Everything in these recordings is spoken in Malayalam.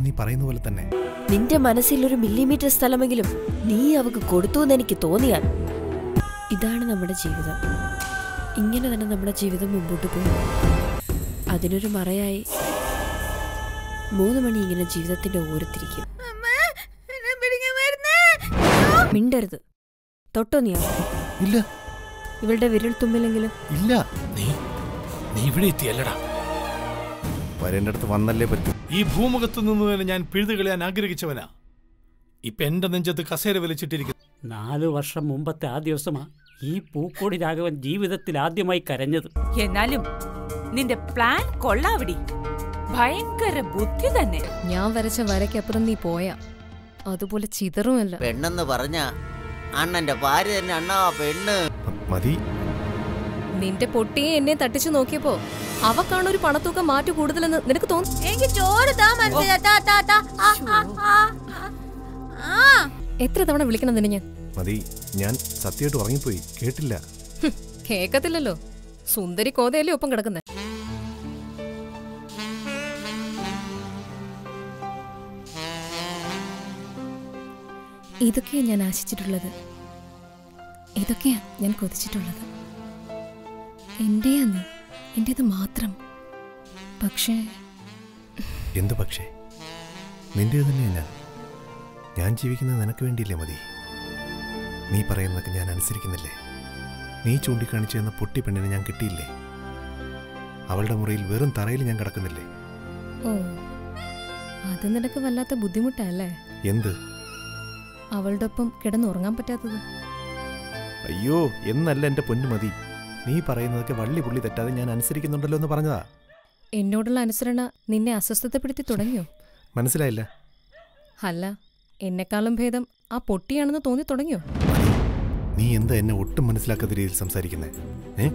നീ പറയുന്ന പോലെ തന്നെ നിന്റെ മനസ്സിൽ ഒരു മില്ലിമീറ്റർ സ്ഥലമെങ്കിലും നീ അവക്ക് കൊടുത്തു എന്ന് എനിക്ക് തോന്നിയാൽ ഇതാണ് നമ്മുടെ ജീവിതം ഇങ്ങനെ തന്നെ നമ്മുടെ ജീവിതം മുമ്പോട്ട് പോകും അതിനൊരു മറയായി മൂന്ന് മണി ഇങ്ങനെ ജീവിതത്തിന്റെ ഓരത്തിരിക്കും മിണ്ടരുത് തൊട്ടോ നീ അവളെ? ഇല്ല ഇവളുടെ വിരൽ തുമ്മിലെങ്കിലും ഇല്ല നീ നീ ഇവിടെ എത്തിയല്ലടാ വരേണ്ട അടുത്ത് വന്നല്ലേ പറ്റൂ ഈ ഭൂമുഖത്ത് നിന്ന് തന്നെ ഞാൻ പിഴുതു കളയാൻ ആഗ്രഹിച്ചവനാ ഇപ്പൊ എന്റെ നെഞ്ചത്ത് കസേര വലിച്ചിട്ടിരിക്കുന്നു നാലു വർഷം മുമ്പത്തെ ആ ദിവസമാ ഈ പൂക്കോടി രാഘവൻ ജീവിതത്തിൽ ആദ്യമായി കരഞ്ഞത് എന്നാലും നിന്റെ പ്ലാൻ കൊള്ളാവിടി ഭയങ്കര ബുദ്ധി തന്നെ ഞാൻ വരച്ച വരയ്ക്കപ്പുറം നീ പോയാ അതുപോലെ ചിതറുമല്ല പെണ്ണെന്ന് പറഞ്ഞ അണ്ണന്റെ ഭാര്യ തന്നെ അണ്ണാ പെണ്ണ് മ- മതി നിന്റെ പൊട്ടിയെ എന്നെ തട്ടിച്ചു നോക്കിയപ്പോ അവക്കാണൊരു പണത്തൂക്കം മാറ്റു കൂടുതലെന്ന് നിനക്ക് തോന്നി എനിക്ക് ചോറ് താ മനസ്സിലാ താ താ താ ആ, ആ, ആ, ആ. എത്ര തവണ വിളിക്കണം നിന്നെ ഞാൻ മതി ഞാൻ സത്യമായിട്ട് ഉറങ്ങിപ്പോയി കേട്ടില്ല ഹും, കേക്കത്തില്ലല്ലോ സുന്ദരി കോതയല്ലേ ഒപ്പം കിടക്കുന്നേ ഇതൊക്കെയാ ഞാൻ ആശിച്ചിട്ടുള്ളത് ഇതൊക്കെയാ ഞാൻ കൊതിച്ചിട്ടുള്ളത് എന്റെയാ നീ എന്റേത് മാത്രം പക്ഷേ എന്ത് പക്ഷേ നിന്റെ തന്നെയാ ഞാൻ ഞാൻ ജീവിക്കുന്നത് നിനക്ക് വേണ്ടിയില്ലേ മതി നീ പറയുന്നതൊക്കെ ഞാൻ അനുസരിക്കുന്നില്ലേ നീ ചൂണ്ടിക്കാണിച്ചു തന്ന പൊട്ടി പെണ്ണിനെ ഞാൻ കിട്ടിയില്ലേ അവളുടെ മുറിയിൽ വെറും തറയിൽ ഞാൻ കിടക്കുന്നില്ലേ ഓ അത് നിനക്ക് വല്ലാത്ത ബുദ്ധിമുട്ടല്ലേ എന്ത് അവളുടെ ഒപ്പം കിടന്നുറങ്ങാൻ പറ്റാത്തത് അയ്യോ എന്നല്ല എൻ്റെ പൊന്നു മതി നീ പറയുന്നതൊക്കെ വള്ളി പുള്ളി തെറ്റാതെ ഞാൻ അനുസരിക്കുന്നുണ്ടല്ലോ എന്ന് പറഞ്ഞതാ എന്നോടുള്ള അനുസരണ നിന്നെ അസ്വസ്ഥതപ്പെടുത്തി തുടങ്ങിയോ മനസ്സിലായില്ല അല്ല എന്നെക്കാളും ഭേദം ആ പൊട്ടിയാണെന്ന് തോന്നി തുടങ്ങിയോ നീ എന്താ എന്നെ ഒട്ടും മനസ്സിലാക്കാത്ത രീതിയിൽ സംസാരിക്കുന്നേ ഏ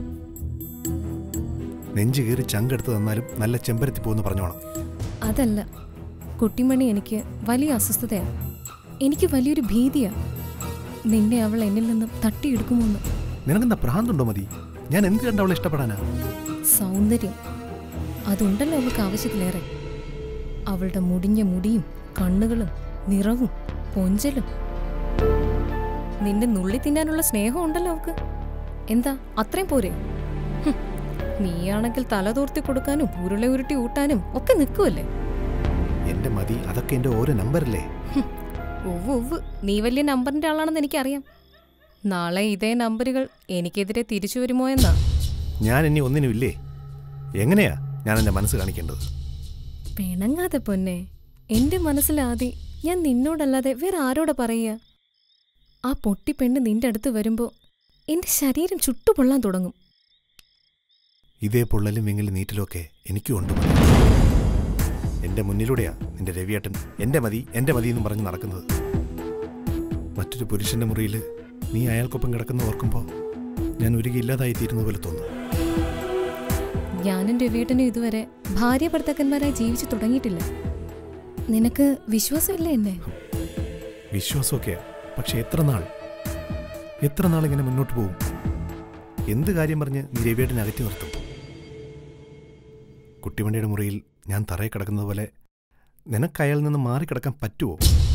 നെഞ്ചു കയറി ചങ്കെടുത്ത് തന്നാലും നല്ല ചെമ്പരത്തി പോകുന്നു പറഞ്ഞോണം അതല്ല കുട്ടിമണി എനിക്ക് വലിയ അസ്വസ്ഥതയാണ് എനിക്ക് വലിയൊരു ഭീതിയാ നിന്നെ അവൾ എന്നിൽ നിന്നും തട്ടിയെടുക്കുമോന്ന് നിനക്കെന്താ ഭ്രാന്തുണ്ടോ മതി ഞാൻ എന്ത് കണ്ട അവളെ ഇഷ്ടപ്പെടാനാ സൗന്ദര്യം അതുണ്ടല്ലോ അവൾക്ക് ആവശ്യത്തിലേറെ അവളുടെ മുടിഞ്ഞ മുടിയും കണ്ണുകളും നിറവും പൊഞ്ചലും നിന്റെ നുള്ളി തിന്നാനുള്ള സ്നേഹം ഉണ്ടല്ലോ അവൾക്ക് എന്താ അത്രയും പോരെ ഹും, നീയാണെങ്കിൽ തല തോർത്തി കൊടുക്കാനും ഉരുള ഉരുട്ടി ഊട്ടാനും ഒക്കെ നിൽക്കുമല്ലേ എന്റെ മതി അതൊക്കെ എന്റെ ഓരോ നമ്പറല്ലേ ഉവ്വ് ഉവ്വ് നീ വലിയ നമ്പറിന്റെ ആളാണെന്ന് എനിക്കറിയാം നാളെ ഇതേ നമ്പറുകൾ എനിക്കെതിരെ തിരിച്ചു വരുമോ എന്നാ ഞാൻ ഇനി ഒന്നിനും ഇല്ലേ എങ്ങനെയാ ഞാൻ എന്റെ മനസ്സ് കാണിക്കേണ്ടത് പിണങ്ങാതെ പൊന്നെ എന്റെ മനസ്സിലാദ്യം ഞാൻ നിന്നോടല്ലാതെ വേറെ ആരോടാ പറയുക ആ പൊട്ടി പെണ്ണ് നിന്റെ അടുത്ത് വരുമ്പോ എന്റെ ശരീരം ചുട്ടുപൊള്ളാൻ തുടങ്ങും ഇതേ പൊള്ളലും വിങ്ങലും നീറ്റലും ഒക്കെ എനിക്കും ഉണ്ട് മതി. എന്റെ മുന്നിലൂടെയാ നിന്റെ രവിയേട്ടൻ എന്റെ മതി എന്റെ മതി എന്നും പറഞ്ഞ് നടക്കുന്നത് മറ്റൊരു പുരുഷന്റെ മുറിയിൽ നീ അയാൾക്കൊപ്പം കിടക്കുന്ന ഓർക്കുമ്പോൾ ഞാൻ ഉരുകിയില്ലാതായി തീരുന്ന പോലെ തോന്നുന്നു ഞാനും രവിയേട്ടനും ഇതുവരെ ഭാര്യ ഭർത്താക്കന്മാരായി ജീവിച്ചു തുടങ്ങിയിട്ടില്ല നിനക്ക് വിശ്വാസമില്ല എന്നെ വിശ്വാസമൊക്കെയാ പക്ഷെ എത്ര നാൾ എത്ര നാൾ ഇങ്ങനെ മുന്നോട്ട് പോകും എന്ത് കാര്യം പറഞ്ഞ് നീ രവിയേട്ടനെ അകറ്റി നിർത്തും കുട്ടിവണ്ടിയുടെ മുറിയിൽ ഞാൻ തറയിൽ കിടക്കുന്നത് പോലെ നിനക്ക് അയാളിൽ നിന്ന് മാറിക്കിടക്കാൻ പറ്റുമോ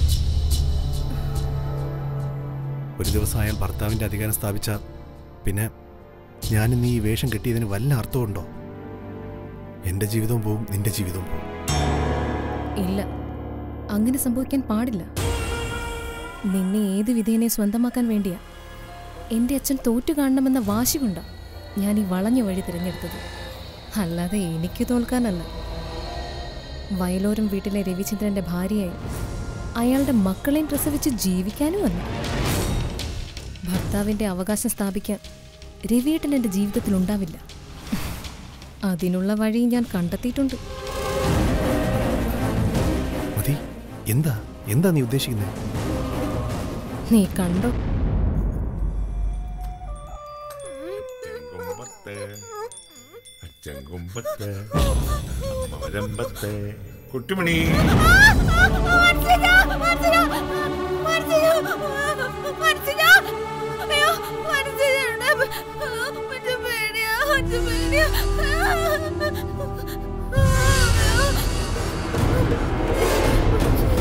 ഒരു ദിവസം അയാൾ ഭർത്താവിൻ്റെ അധികാരം സ്ഥാപിച്ച പിന്നെ ഞാനിന്ന് ഈ വേഷം കെട്ടിയതിന് വല്ല അർത്ഥമുണ്ടോ എൻ്റെ ജീവിതവും പോവും നിന്റെ ജീവിതവും പോവും ഇല്ല അങ്ങനെ സംഭവിക്കാൻ പാടില്ല നിന്നെ ഏത് വിധേനെ സ്വന്തമാക്കാൻ വേണ്ടിയാ എന്റെ അച്ഛൻ തോറ്റു കാണണമെന്ന വാശി കൊണ്ടാ ഞാൻ ഈ വളഞ്ഞ വഴി തിരഞ്ഞെടുത്തത് അല്ലാതെ എനിക്ക് തോൽക്കാനല്ല വയലോരം വീട്ടിലെ രവിചന്ദ്രന്റെ ഭാര്യയായി അയാളുടെ മക്കളെയും പ്രസവിച്ച് ജീവിക്കാനുമല്ല ഭർത്താവിന്റെ അവകാശം സ്ഥാപിക്കാൻ രവിയേട്ടൻ എൻ്റെ ജീവിതത്തിൽ ഉണ്ടാവില്ല അതിനുള്ള വഴി ഞാൻ കണ്ടെത്തിയിട്ടുണ്ട് മതി എന്താ എന്താ നീ ഉദ്ദേശിക്കുന്നത് നീ കണ്ടോ ചെങ്കൊമ്പത്ത് ചെങ്കൊമ്പത്ത് മരമ്പത്ത് കുട്ടിമണി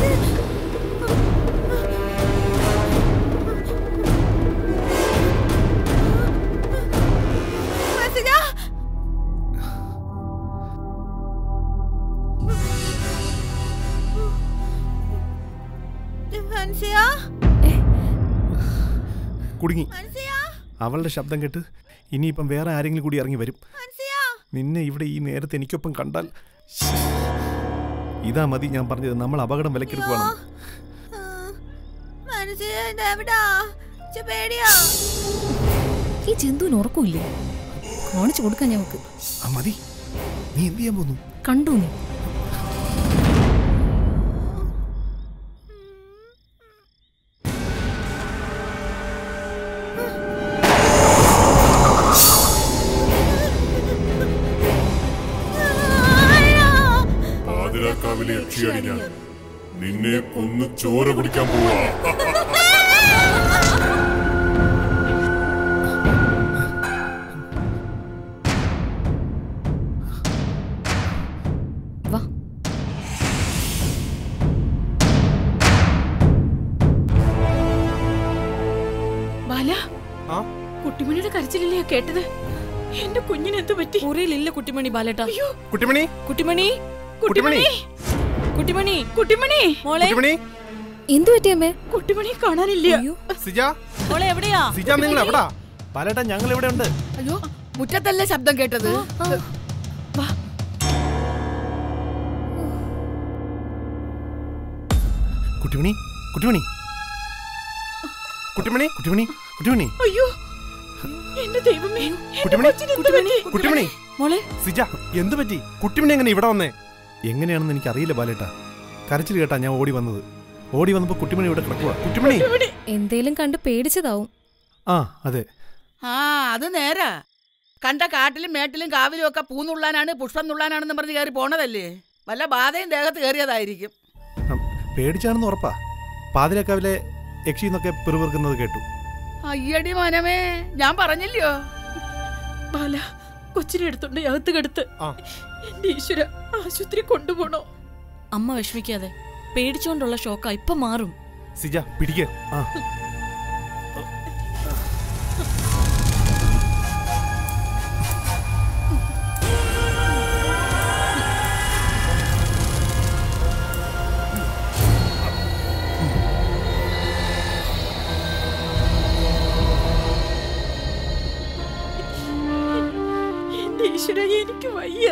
മനസ്സിലാ മനസ്സിലാ കുടുങ്ങി മനസ്സിലാ അവളുടെ ശബ്ദം കേട്ട് ഇനിയിപ്പം വേറെ ആരെങ്കിലും കൂടി ഇറങ്ങി വരും മനസ്സിലാ നിന്നെ ഇവിടെ ഈ നേരത്തെ എനിക്കൊപ്പം കണ്ടാൽ ശ്ശേ. ഇതാ മതി ഞാൻ പറഞ്ഞത് നമ്മൾ അപകടം വിലക്കെടുക്കുവാണ് മനസ്സിലാ ഇതെവിടാ ഇച്ച് പേടിയാ ഈ ജന്തുവിന് ഉറക്കമില്ലേ കാണിച്ചു കൊടുക്കാൻ ഞങ്ങൾക്ക് ആ മതി നീ എന്ത് ചെയ്യാൻ പോന്നു കണ്ടു നീ പാതിരാക്കാവിലെ യക്ഷിയാടി ഞാൻ നിന്നെ കൊന്ന് ചോര കുടിക്കാൻ പോവാ വാ ബാല കുട്ടിമണിയുടെ കരച്ചിലല്ലേ കേട്ടത് എന്റെ കുഞ്ഞിന് എന്ത് പറ്റി മുറിയിലില്ല കുട്ടിമണി ബാലേട്ടാ അയ്യോ കുട്ടിമണി കുട്ടിമണി കുട്ടിമണി കുട്ടിമണി കുട്ടിമണി മോളെ കുട്ടിമണി എന്തു പറ്റിയമ്മേ കുട്ടിമണി കാണാനില്ല അയ്യോ സിജ മോളെ എവിടെയാ സിജ നിങ്ങൾ എവിടാ പാലേട്ടാ ഞങ്ങൾ ഇവിടെ ഉണ്ട് അയ്യോ മുറ്റത്തല്ലേ ശബ്ദം കേട്ടത് കുട്ടിമണി കുട്ടിമണി കുട്ടിമണി കുട്ടിമണി കുട്ടിമണി അയ്യോ എന്റെ ദൈവമേ എന്റെ കുട്ടിമണി കൊച്ചിന് എന്ത് പറ്റി? കുട്ടിമണി മോളെ സിജ എന്ത് പറ്റി കുട്ടിമണി എങ്ങനെ ഇവിടെ വന്നേ എങ്ങനെയാണെന്ന് എനിക്ക് അറിയില്ല ബാലേട്ടാ കരച്ചിൽ കേട്ടാ ഞാൻ ഓടി വന്നത് ഓടി വന്നപ്പോ കുട്ടിമണി ഇവിടെ കിടക്കുക കുട്ടിമണി കുട്ടിമണി എന്തേലും കണ്ട് പേടിച്ചതാവും ആ അതെ ആ അത് നേരാ കണ്ട കാട്ടിലും മേട്ടിലും കാവിലും ഒക്കെ പൂന്നുള്ളാനാണ് പുഷ്പം നുള്ളാനാണെന്ന് പറഞ്ഞ് കയറി പോണതല്ലേ വല്ല ബാധയും ദേഹത്ത് കയറിയതായിരിക്കും ഉം, പേടിച്ചാണെന്ന് ഉറപ്പാ പാതിരക്കാവിലെ യക്ഷി എന്നൊക്കെ പിറുപിറുക്കുന്നത് കേട്ടു അയ്യടി മനമേ ഞാൻ പറഞ്ഞില്ലയോ ബാല കൊച്ചിനെ എടുത്തോണ്ട് അകത്ത് കെടുത്ത് ആ. എന്റെ ഈശ്വര ആശുപത്രി കൊണ്ടുപോണോ അമ്മ വിഷമിക്കാതെ പേടിച്ചോണ്ടുള്ള ഷോക്കാ ഇപ്പൊ മാറും സിജ പിടിക്ക ആ എന്റെ ഈശ്വര എനിക്ക് വയ്യ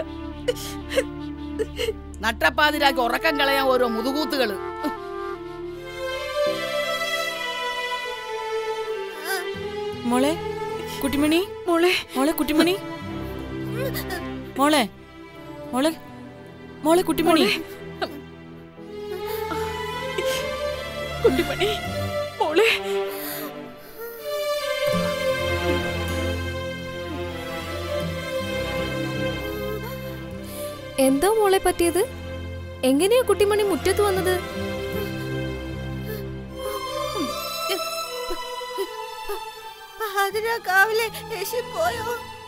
നട്ടപ്പാതിരാക്കി ഉറക്കം കളയാൻ ഓരോ മുതുകൂത്തുകള് മോളെ കുട്ടിമണി മോളെ മോളെ കുട്ടിമണി മോളെ മോളെ മോളെ കുട്ടിമണി കുട്ടിമണി മോളെ എന്താ മോളെ പറ്റിയത് എങ്ങനെയാ കുട്ടിമണി മുറ്റത്ത് വന്നത് പാതിരാക്കാവിലെ യേശു പോയോ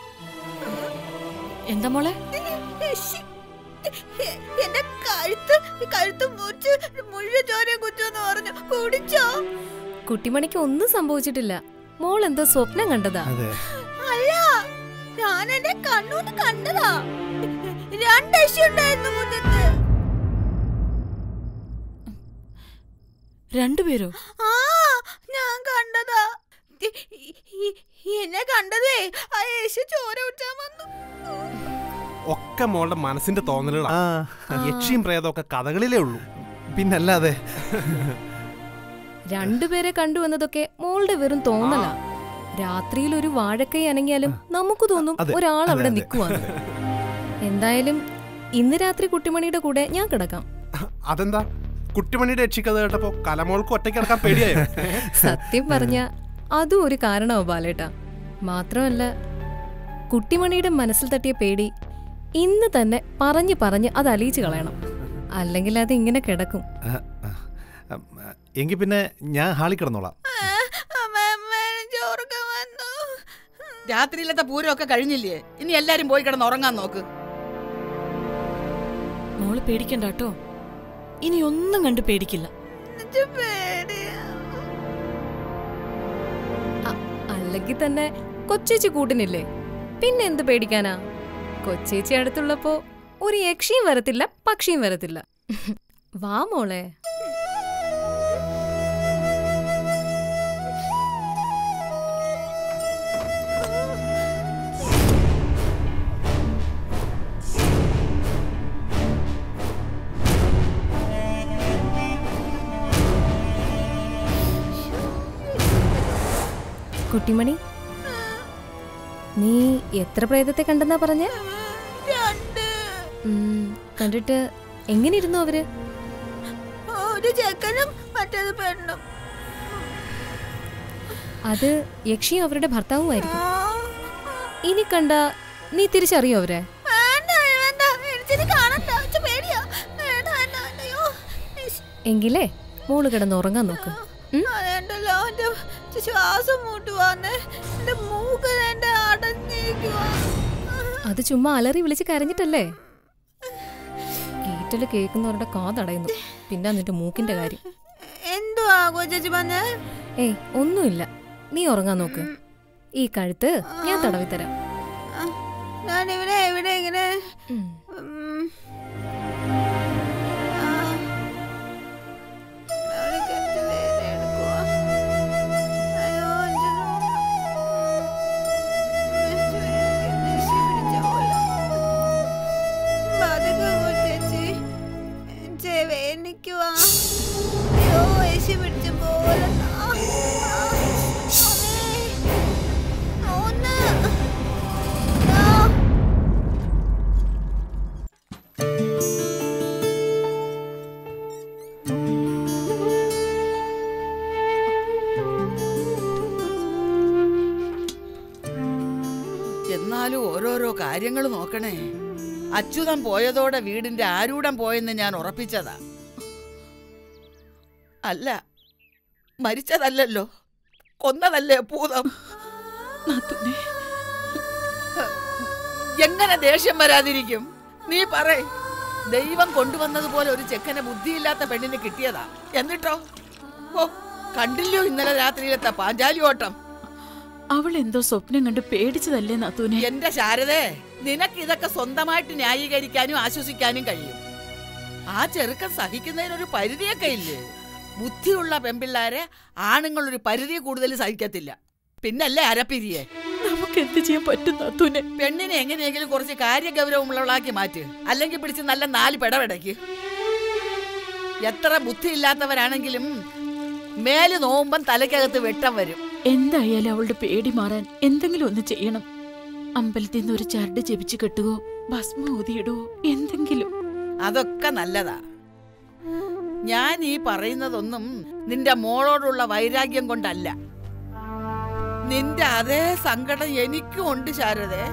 എന്താ മോളെ യേശു, എ- എന്റെ കഴുത്ത് കഴുത്ത് മുറിച്ച് മുഴുവൻ ചോരയും കുറ്റമെന്ന് പറഞ്ഞു കുടിച്ചോ കുട്ടിമണിക്ക് ഒന്നും സംഭവിച്ചിട്ടില്ല മോൾ എന്തോ സ്വപ്നം കണ്ടതാ അതെ അല്ല ഞാൻ എന്റെ കണ്ണൂന്ന് കണ്ടതാ രണ്ട് യേശു ഉണ്ടായിരുന്നു മുറ്റത്ത് രണ്ടുപേരോ ആ ഞാൻ കണ്ടതാ ഇ- ഇ- എന്നെ കണ്ടതേ ആ യേശു ചോര കുടിച്ചാൻ വന്നു ഒക്കെ മോളുടെ മനസ്സിന്റെ തോന്നലുകളാ ആ യക്ഷിയും പ്രേതമൊക്കെ കഥകളിലേ ഉള്ളൂ പിന്നല്ലാതെ രണ്ടുപേരെ കണ്ടുവന്നതൊക്കെ മോളുടെ വെറും തോന്നലാ രാത്രിയിൽ ഒരു വാഴക്കൈ അനങ്ങിയാലും നമുക്ക് തോന്നും അതെ, ഒരാൾ അതെ, അവിടെ അതെ. നിൽക്കുവാന്ന് എന്തായാലും ഇന്ന് രാത്രി കുട്ടിമണിയുടെ കൂടെ ഞാൻ കിടക്കാം അതെന്താ കുട്ടിമണിയുടെ യക്ഷിക്കഥ കേട്ടപ്പോ കലമോൾക്ക് ഒറ്റയ്ക്ക് കിടക്കാൻ പേടിയായോ സത്യം പറഞ്ഞ അതും ഒരു കാരണമാവും ബാലേട്ടാ മാത്രമല്ല കുട്ടിമണിയുടെ മനസ്സിൽ തട്ടിയ പേടി ഇന്ന് തന്നെ പറഞ്ഞു പറഞ്ഞ് അത് അലിയിച്ചു കളയണം അല്ലെങ്കിൽ അത് ഇങ്ങനെ കിടക്കും എങ്കിൽ പിന്നെ ഞാൻ ഹാളിൽ കിടന്നോളാം അമ്മ അമ്മ ചോറൊക്കെ വന്നു രാത്രിയിലത്തെ പൂരമൊക്കെ കഴിഞ്ഞില്ലേ ഇനി എല്ലാരും പോയി കിടന്ന് ഉറങ്ങാൻ നോക്ക് മോള് പേടിക്കണ്ട കേട്ടോ ഇനി ഒന്നും കണ്ട് പേടിക്കില്ല അല്ലെങ്കിൽ തന്നെ കൊച്ചേച്ചി കൂട്ടിനില്ലേ പിന്നെ എന്ത് പേടിക്കാനാ കൊച്ചേച്ചി അടുത്തുള്ളപ്പോ ഒരു യക്ഷിയും വരത്തില്ല പക്ഷിയും വരത്തില്ല വാ മോളെ കുട്ടിമണി നീ എത്ര പ്രേതത്തെ കണ്ടെന്നാ പറഞ്ഞേ ഉം, കണ്ടിട്ട് എങ്ങനെയിരുന്നു അവര് ഒരു ചെക്കനും മറ്റേത് പെണ്ണും അത് യക്ഷിയും അവരുടെ ഭർത്താവുമായിരിക്കും ഇനി കണ്ട നീ തിരിച്ചറിയോ അവരെ വേണ്ട വേണ്ട എനിക്കിത് കാണണ്ട എനിക്ക് പേടിയാ വേണ്ട വേണ്ട വേണ്ട അയ്യോ ഇഷ്. എങ്കിലേ മോള് കിടന്ന് ഉറങ്ങാൻ നോക്ക് ഉം? അതേണ്ടല്ലോ എന്റെ ശ്വാസം മുട്ടുവാന്ന് എന്റെ മൂക്ക് എന്റെ അടഞ്ഞേക്കുവാ അത് ചുമ്മാ അലറി വിളിച്ച് കരഞ്ഞിട്ടല്ലേ ഗേറ്റില് കേൾക്കുന്നവരുടെ കാതടയുന്നു പിന്നെ എന്നിട്ട് മൂക്കിന്റെ കാര്യം എന്തുവാ കൊച്ചേച്ചി പറഞ്ഞേ ഏയ് ഒന്നുമില്ല നീ ഉറങ്ങാൻ നോക്ക് ഈ കഴുത്ത് ഞാൻ തടവി തരാം ഞാൻ ഇവിടെ ഇവിടെ ഇങ്ങനെ ഉം. ആ. അവരൊക്കെ എന്ത് വേദന എടുക്കുവാ. അയ്യോ, എനിക്ക് നെഞ്ച് വേദനിക്കുന്നു. നെഞ്ച് പിടിച്ച പോലെ. പതുക്കെ കൊച്ചേച്ചി. നെഞ്ച് വേദനിക്കുവാ. അയ്യോ, യേശു പിടിച്ച പോലെ. ആ, ആ, അമ്മേ. ഒന്ന്. ആ. എന്നാലും ഓരോരോ കാര്യങ്ങൾ നോക്കണേ അച്യുതം പോയതോടെ വീടിന്റെ ആരൂഢം പോയെന്ന് ഞാൻ ഉറപ്പിച്ചതാ അല്ല മരിച്ചതല്ലല്ലോ കൊന്നതല്ലേ ഭൂതം എങ്ങനെ ദേഷ്യം വരാതിരിക്കും നീ പറ ദൈവം കൊണ്ടുവന്നതുപോലെ ഒരു ചെക്കനെ ബുദ്ധിയില്ലാത്ത പെണ്ണിനെ കിട്ടിയതാ എന്നിട്ടോ ഓ കണ്ടില്ലോ ഇന്നലെ രാത്രിയിലത്തെ പാഞ്ചാലി ഓട്ടം അവൾ എന്തോ സ്വപ്നം കണ്ട് പേടിച്ചതല്ലേ നാത്തൂനെ എന്റെ ശാരദേ നിനക്ക് ഇതൊക്കെ സ്വന്തമായിട്ട് ന്യായീകരിക്കാനും ആശ്വസിക്കാനും കഴിയും ആ ചെറുക്കൻ സഹിക്കുന്നതിനൊരു പരിധിയൊക്കെ ഇല്ലേ ബുദ്ധിയുള്ള പെമ്പിള്ളാരെ ആണുങ്ങൾ ഒരു പരിധി കൂടുതൽ സഹിക്കത്തില്ല പിന്നല്ലേ അരപ്പിരിയെ നമുക്ക് എന്ത് ചെയ്യാൻ പറ്റും നാത്തൂനെ പെണ്ണിനെ എങ്ങനെയെങ്കിലും കുറച്ച് കാര്യഗൗരവമുള്ളവളാക്കി മാറ്റ് അല്ലെങ്കിൽ പിടിച്ച് നല്ല നാല് പെടവെടയ്ക്ക് എത്ര ബുദ്ധിയില്ലാത്തവരാണെങ്കിലും മേല് നോവുമ്പം തലയ്ക്കകത്ത് വെട്ടം വരും എന്തായാലും അവളുടെ പേടി മാറാൻ എന്തെങ്കിലും ഒന്ന് ചെയ്യണം അമ്പലത്തിൽ നിന്ന് ഒരു ചരട് ജപിച്ച് കെട്ടുകയോ ഭസ്മ ഊതിയിടുവോ എന്തെങ്കിലും അതൊക്കെ നല്ലതാ ഞാൻ ഈ പറയുന്നതൊന്നും നിന്റെ മോളോടുള്ള വൈരാഗ്യം കൊണ്ടല്ല നിന്റെ അതേ സങ്കടം എനിക്കും ഉണ്ട് ശാരദേ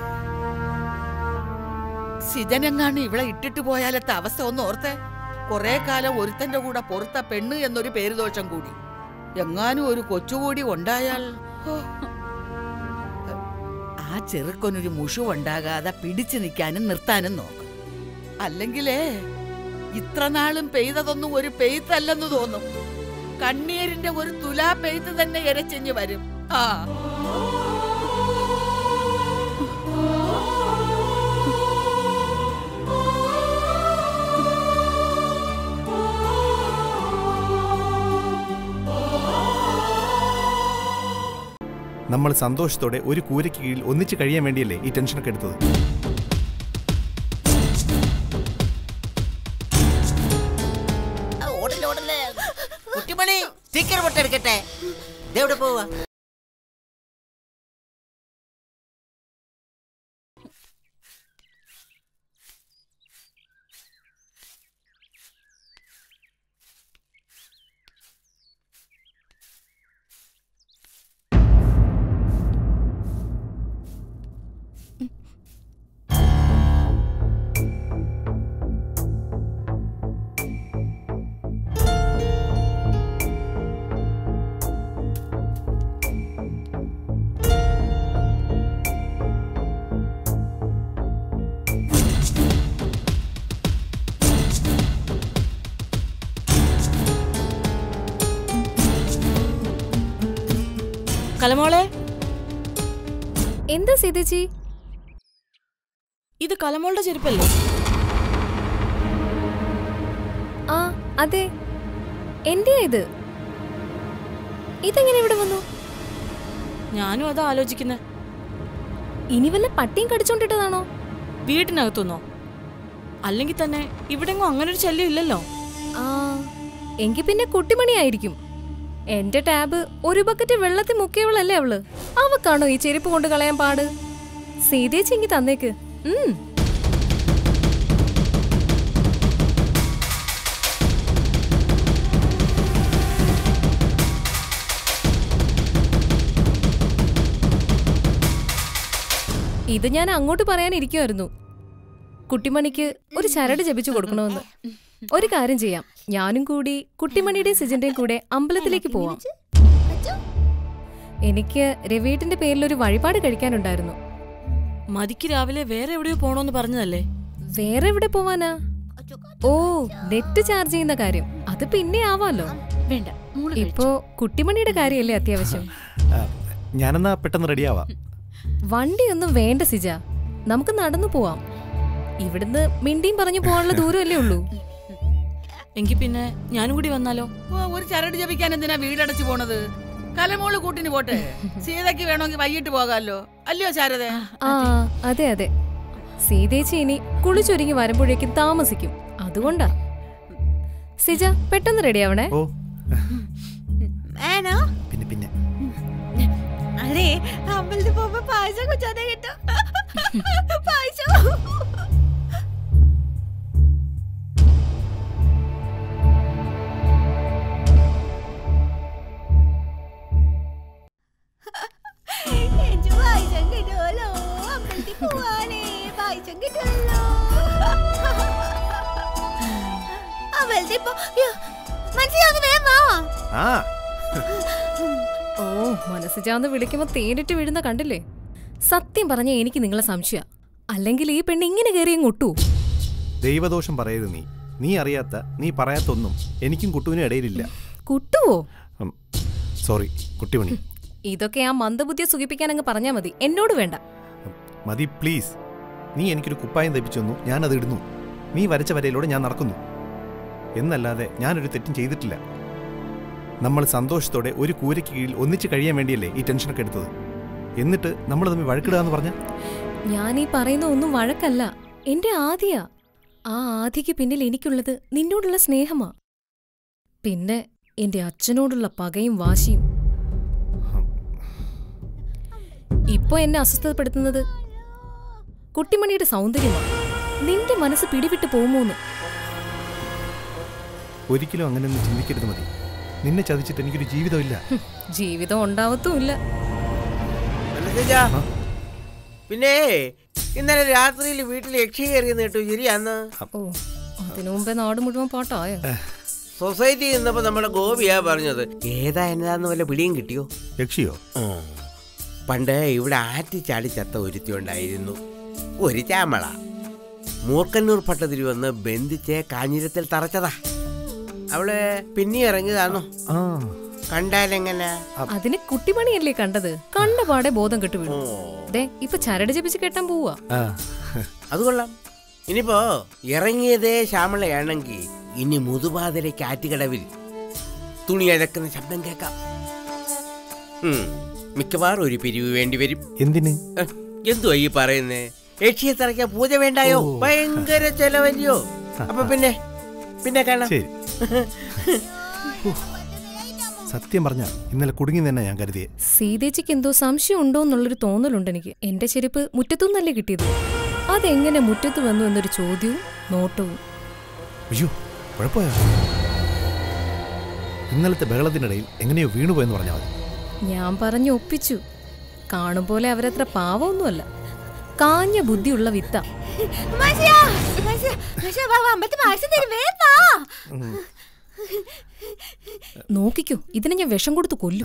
സിജനെങ്ങാണ് ഇവിടെ ഇട്ടിട്ട് പോയാലത്തെ അവസ്ഥ ഒന്ന് ഓർത്തേ കുറെ കാലം ഒരുത്തന്റെ കൂടെ പൊറുത്ത പെണ്ണ് എന്നൊരു പേരുദോഷം കൂടി എങ്ങാനും ഒരു കൊച്ചുകൂടി ഉണ്ടായാൽ ഹോ. ആ ചെറുക്കൊനൊരു മുഷുവുണ്ടാകാതെ പിടിച്ചു നിൽക്കാനും നിർത്താനും നോക്കും അല്ലെങ്കിലേ ഇത്ര നാളും പെയ്തതൊന്നും ഒരു പെയ്ത്തല്ലെന്ന് തോന്നും കണ്ണീരിന്റെ ഒരു തുലാ പെയ്ത്ത് തന്നെ ഇരച്ചിഞ്ഞ് വരും ആ നമ്മൾ സന്തോഷത്തോടെ ഒരു കൂരയ്ക്ക് കീഴിൽ ഒന്നിച്ച് കഴിയാൻ വേണ്ടിയല്ലേ ഈ ടെൻഷനൊക്കെ എടുത്തത് ഓടല്ലേ ഓടല്ലേ കുട്ടിമണി സ്റ്റിക്കർ പൊട്ടെടുക്കട്ടെ ഇതെവിടെ പോവാ കലമോളെ എന്താ സീതേച്ചി ഇത് കലമോളുടെ ചെരുപ്പല്ലേ ആ അതെ എന്റെയാ ഇത് ഇതെങ്ങനെ ഇവിടെ വന്നു ഞാനും അതാ ആലോചിക്കുന്നെ ഇനി വല്ല പട്ടിയും കടിച്ചോണ്ടിട്ടതാണോ വീട്ടിനകത്തുനിന്നോ അല്ലെങ്കിൽ തന്നെ ഇവിടെങ്ങും അങ്ങനെ ഒരു ശല്യം ഇല്ലല്ലോ ആ എങ്കി പിന്നെ കുട്ടിമണിയായിരിക്കും എന്റെ ടാബ് ഒരു ബക്കറ്റ് വെള്ളത്തിൽ മുക്കിയവളല്ലേ അവള് അവക്കാണോ ഈ ചെരുപ്പ് കൊണ്ട് കളയാൻ പാട് സീതേച്ചി ഇങ്ങി തന്നേക്ക് ഉം ഇത് ഞാൻ അങ്ങോട്ട് പറയാനിരിക്കുമായിരുന്നു കുട്ടിമണിക്ക് ഒരു ചരട് ജപിച്ചു കൊടുക്കണമെന്ന് ഒരു കാര്യം ചെയ്യാം ഞാനും കൂടി കുട്ടിമണിയുടെയും സിജന്റെയും കൂടെ അമ്പലത്തിലേക്ക് പോവാം എനിക്ക് രവീട്ടിന്റെ പേരിൽ ഒരു വഴിപാട് കഴിക്കാനുണ്ടായിരുന്നു മതിക്ക് രാവിലെ വേറെ എവിടെയോ പോണോന്ന് പറഞ്ഞതല്ലേ വേറെ എവിടെ പോവാനാ ഓ നെറ്റ് ചാർജ് ചെയ്യുന്ന കാര്യം അത് പിന്നെ ആവാലോ വേണ്ട ഇപ്പോ കുട്ടിമണിയുടെ കാര്യമല്ലേ അത്യാവശ്യം ആ, ഞാനെന്നാ പെട്ടെന്ന് റെഡിയാവാം വണ്ടിയൊന്നും വേണ്ട സിജ നമുക്ക് നടന്നു പോവാം ഇവിടുന്ന് മിണ്ടിയും പറഞ്ഞു പോകാനുള്ള ദൂരമല്ലേ ഉള്ളൂ എങ്കി പിന്നെ ഞാനും കൂടി വന്നാലോ ഓ, ഒരു ചരട് ജപിക്കാൻ എന്തിനാ വീടടച്ചു പോണത് കലമോള് കൂട്ടിന് പോട്ടെ സീതയ്ക്ക് വേണമെങ്കിൽ വൈകിട്ട് പോകാമല്ലോ അല്ലയോ ശാരദ ആ അതെ അതെ സീതേച്ചി ഇനി കുളിച്ചൊരുങ്ങി വരുമ്പോഴേക്കും താമസിക്കും അതുകൊണ്ടാ സിജ പെട്ടെന്ന് റെഡി ആവണേ ഓ വേണോ പിന്നെ പിന്നെ അതെ അമ്പലത്തിൽ പോകുമ്പോ പായസം കുച്ചാതെ കിട്ടും പായസം എനിക്ക് പായസം കിട്ടുമല്ലോ അമ്പലത്തിൽ പോവാനേ പായസം കിട്ടുമല്ലോ അമ്പലത്തിൽ പോ യ്യോ, മനസ്സിലാകുന്ന വേഗം വാ ആ ഓ മനസ്സിജാന്ന് വിളിക്കുമ്പോ തേനിട്ട് വീഴുന്ന കണ്ടില്ലേ സത്യം പറഞ്ഞ എനിക്ക് നിങ്ങളെ സംശയ അല്ലെങ്കിൽ ഈ പെണ്ണ് ഇങ്ങനെ കയറിയും കൊട്ടു ദൈവദോഷം പറയരുത് നീ നീ അറിയാത്ത നീ പറയാത്തൊന്നും എനിക്കും കുട്ടുവിനും ഇടയിലില്ല കുട്ടുവോ സോറി കുട്ടിമണി ഇതൊക്കെ ആ മന്ദബുദ്ധിയെ സുഖിപ്പിക്കാൻ അങ്ങ് പറഞ്ഞാ മതി എന്നോട് വേണ്ട മതി പ്ലീസ് നീ എനിക്കൊരു കുപ്പായം തപ്പിച്ചു തന്നു ഞാനത് ഇടുന്നു നീ വരച്ച വരയിലൂടെ ഞാൻ നടക്കുന്നു എന്നല്ലാതെ ഞാനൊരു തെറ്റും ചെയ്തിട്ടില്ല നമ്മൾ സന്തോഷത്തോടെ ഒരു കൂരയ്ക്ക് കീഴിൽ ഒന്നിച്ച് കഴിയാൻ വേണ്ടിയല്ലേ ഈ ടെൻഷനൊക്കെ എടുത്തത് എന്നിട്ട് നമ്മൾ തമ്മിൽ വഴക്കിടുക എന്ന് പറഞ്ഞ ഞാൻ ഈ പറയുന്ന ഒന്നും വഴക്കല്ല എന്റെ ആദിയാ ആ ആദിക്ക് പിന്നിൽ എനിക്കുള്ളത് നിന്നോടുള്ള സ്നേഹമാ പിന്നെ എന്റെ അച്ഛനോടുള്ള പകയും വാശിയും ഇപ്പൊ എന്നെ അസ്വസ്ഥപ്പെടുത്തുന്നത് കുട്ടിമണിയുടെ സൗന്ദര്യമാണ് നിന്റെ മനസ്സ് പിടിവിട്ട് പോകുമോന്ന് ഒരിക്കലും അങ്ങനെയൊന്നും ചിന്തിക്കരുത് മതി നിന്നെ ചതിച്ചിട്ട് എനിക്കൊരു ജീവിതമില്ല ഹും, ജീവിതം ഉണ്ടാവത്തുമില്ല മനസ്സിലാ പിന്നെ ഇന്നലെ രാത്രിയിൽ വീട്ടിൽ യക്ഷി കയറിയെന്ന് കേട്ടു ശരിയാന്ന് ഓ അതിനു മുമ്പേ നാട് മുഴുവൻ പാട്ടായോ സൊസൈറ്റി നിന്നപ്പോ നമ്മുടെ ഗോപിയാ പറഞ്ഞത് ഏതാ എന്നതാന്ന് വല്ല പിടിയും കിട്ടിയോ യക്ഷിയോ പണ്ട് ഇവിടെ ആറ്റി ചാടി ചത്ത ഒരുത്തി ഉണ്ടായിരുന്നു ഒരു ചാമള മൂർക്കന്നൂർ പട്ടതിരി വന്ന് ബന്ധിച്ച് കാഞ്ഞിരത്തിൽ തറച്ചതാ അവള് പിന്നെ ഇറങ്ങിയതാണോ കണ്ടാലെങ്ങനെ അതിന് കുട്ടിമണിയല്ലേ കണ്ടത് കണ്ട പാടെ ബോധം കെട്ടു വീണു ദേ ഇപ്പൊ ചരട് ജപിച്ച് കെട്ടാൻ പോവാ അത് കൊള്ളാം ഇനിയിപ്പോ ഇറങ്ങിയതേ ശ്യാമളയാണെങ്കിൽ ഇനി മുതുപാതിരയ്ക്ക് ആറ്റുകടവിൽ തുണി അഴക്കുന്ന ശബ്ദം കേൾക്കാം ഉം, മിക്കവാറും ഒരു പിരിവ് വേണ്ടി വരും എന്തിന് ഏഹ്, എന്തുവാ ഈ പറയുന്നേ യക്ഷിയെ തറയ്ക്കാൻ പൂജ വേണ്ടായോ ഭയങ്കര ചെലവല്ലയോ അപ്പൊ പിന്നെ പിന്നെ കാണാം ശരി സത്യം പറഞ്ഞ ഇന്നലെ കുടുങ്ങി തന്നെ ഞാൻ കരുതിയേ സീതേച്ചിക്ക് എന്തോ സംശയം ഉണ്ടോ എന്നുള്ളൊരു തോന്നലുണ്ട് എനിക്ക് എന്റെ ചെരുപ്പ് മുറ്റത്തുനിന്നല്ലേ കിട്ടിയത് അതെങ്ങനെ മുറ്റത്ത് വന്നു എന്നൊരു ചോദ്യവും നോട്ടവും അയ്യോ കുഴപ്പമായോ ഇന്നലത്തെ ബഹളത്തിനിടയിൽ എങ്ങനെയോ വീണുപോയെന്ന് പറഞ്ഞാൽ മതി ഞാൻ പറഞ്ഞു ഒപ്പിച്ചു കാണും പോലെ അവരത്ര പാവമൊന്നുമല്ല കാഞ്ഞ ബുദ്ധിയുള്ള വിത്ത മനസ്സിലാ മനസ്സിലാ മനസ്സിലാ വാ വാ, അമ്പലത്തിൽ പായസം തരും വേഗം വാ നോക്കിക്കോ ഇതിനെ ഞാൻ വിഷം കൊടുത്ത് കൊല്ലും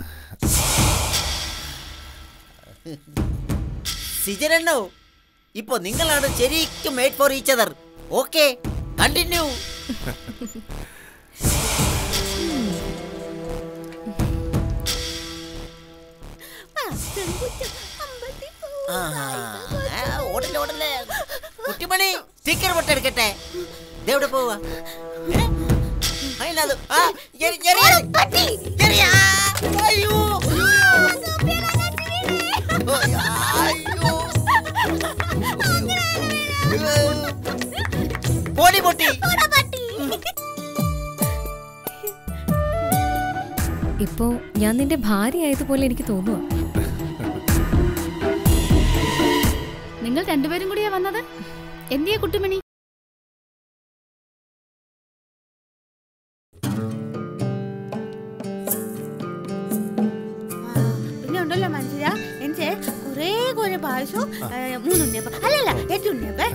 സിജനണ്ണോ ഇപ്പൊ നിങ്ങളാണ് ശരിക്കും made for each other okay continue ആഹാ. ആ, ഓടല്ലേ ഓടല്ലേ കുട്ടിമണി സ്റ്റിക്കർ പൊട്ടെടുക്കട്ടെ ഇതെവിടെ പോവാ ഏ? അതിനകത്ത് ആ, എറി- എറി- എറി. എറി, ആ, അയ്യോ. അയ്യോ. പോടി പൊട്ടി ഇപ്പോ ഞാൻ നിന്റെ ഭാര്യ ആയതുപോലെ എനിക്ക് തോന്നുക നിങ്ങൾ രണ്ടുപേരും കൂടിയാ വന്നത് എന്തിയാ കുട്ടിമണി പിന്നെ ഉണ്ടല്ലോ മനസ്സിലാ എനിക്ക് കുറേ കുറേ പായസവും ഏ, മൂന്ന് ഉണ്ണിയപ്പം അല്ലല്ല എട്ട് ഉണ്ണിയപ്പേ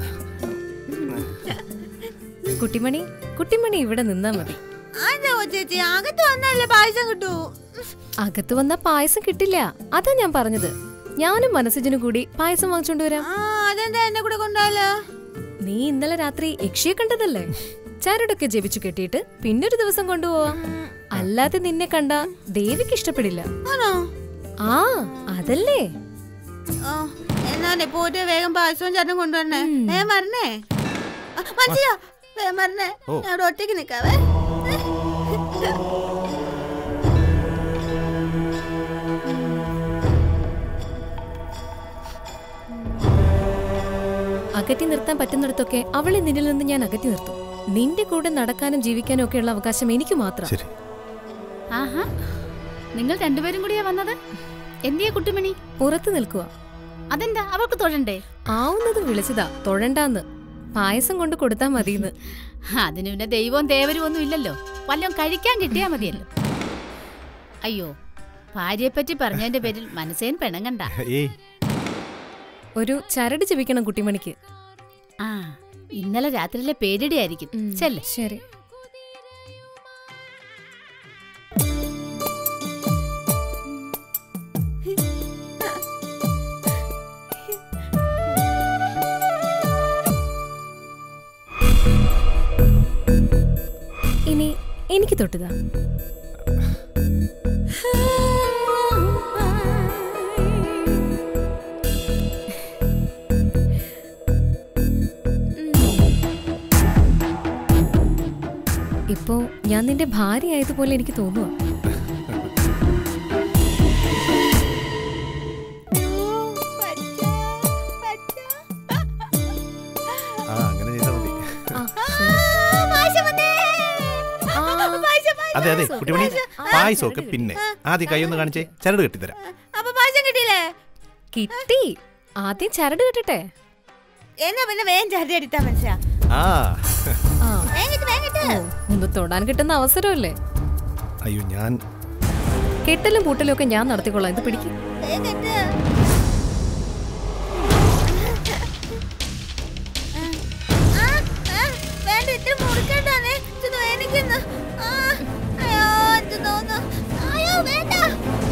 കുട്ടിമണി കുട്ടിമണി ഇവിടെ നിന്നാ മതി അതാ ചേച്ചി അകത്ത് വന്നല്ലേ പായസം കിട്ടൂ അകത്ത് വന്ന പായസം കിട്ടില്ല അതാ ഞാൻ പറഞ്ഞത് ഞാനും മനസ്സിനും കൂടി പായസം വാങ്ങിച്ചോണ്ട് വരാം ആ അതെന്താ എന്നെ കൂടെ കൊണ്ടുപോയാലോ നീ ഇന്നലെ രാത്രി യക്ഷിയെ കണ്ടതല്ലേ ചരടൊക്കെ ജപിച്ചു കെട്ടിയിട്ട് പിന്നൊരു ദിവസം കൊണ്ടുപോവാം അല്ലാതെ നിന്നെ കണ്ട ദേവിക്ക് ഇഷ്ടപ്പെടില്ല ആണോ ആ അതല്ലേ ആ, എന്നാലേ പോയിട്ട് വേഗം പായസവും ചേട്ടൻ കൊണ്ടുവരണേ വേഗം വരണേ ആ, മനസ്സിലാ വേഗം വരണേ ഓ. ഞാൻ ഇവിടെ ഒറ്റയ്ക്ക് നിക്കാവേ അകറ്റി നിർത്താൻ പറ്റുന്നിടത്തൊക്കെ അവളെ നിന്നിൽ നിന്ന് ഞാൻ അകറ്റി നിർത്തും നിന്റെ കൂടെ നടക്കാനും ജീവിക്കാനും ഒക്കെയുള്ള അവകാശം എനിക്ക് മാത്രം ശരി ആഹാ നിങ്ങൾ രണ്ടുപേരും കൂടിയാ വന്നത് എന്തിയാ കുട്ടിമണി പുറത്ത് നിൽക്കുക അതെന്താ അവൾക്ക് തൊഴണ്ടേ ആവുന്നതും വിളിച്ചതാ തൊഴണ്ടാന്ന് പായസം കൊണ്ട് കൊടുത്താ മതിയെന്ന് അതിന് പിന്നെ ദൈവവും ദേവരും ഒന്നും ഇല്ലല്ലോ വല്ലതും കഴിക്കാൻ കിട്ടിയാ മതിയല്ലോ അയ്യോ ഭാര്യയെപ്പറ്റി പറഞ്ഞതിന്റെ പേരിൽ മനസ്സേൻ പിണങ്ങണ്ട ഏയ് ഒരു ചരട് ജപിക്കണം കുട്ടിമണിക്ക് ആ ഇന്നലെ രാത്രിയിലെ പേരിടി ആയിരിക്കും ചെല്ലേ ശരി ഇനി എനിക്ക് തൊട്ടുക ഇപ്പോ ഞാൻ നിന്റെ ഭാര്യ ആയതുപോലെ എനിക്ക് തോന്നുക ആ അങ്ങനെ ചെയ്താൽ മതി അതെ അതെ കുട്ടിമണി പായസമൊക്കെ പിന്നെ ആദ്യം കൈയൊന്ന് കാണിച്ചേ ചരട് കെട്ടിത്തരാം അപ്പൊ പായസം കിട്ടിയില്ലേ കിട്ടി ആദ്യം ചരട് കെട്ടട്ടെ എന്നാ പിന്നെ വേഗം ചാടി അടിത്താ മനസ്സിലാ ആ ആ വേഗം വേഗം ഓ, ഒന്ന് തൊടാൻ കിട്ടുന്ന അവസരമല്ലേ അയ്യോ ഞാൻ കെട്ടലും പൂട്ടലും ഒക്കെ ഞാൻ നടത്തിക്കൊള്ളാം ഇത് പിടിക്കും വേഗം വേണ്ട ഇത്ര മുറുക്കണ്ടാണ് ഇത് വേദനിക്കുന്നു ആ, അയ്യോ ഇത് തോന്നുന്നു അയ്യോ വേണ്ട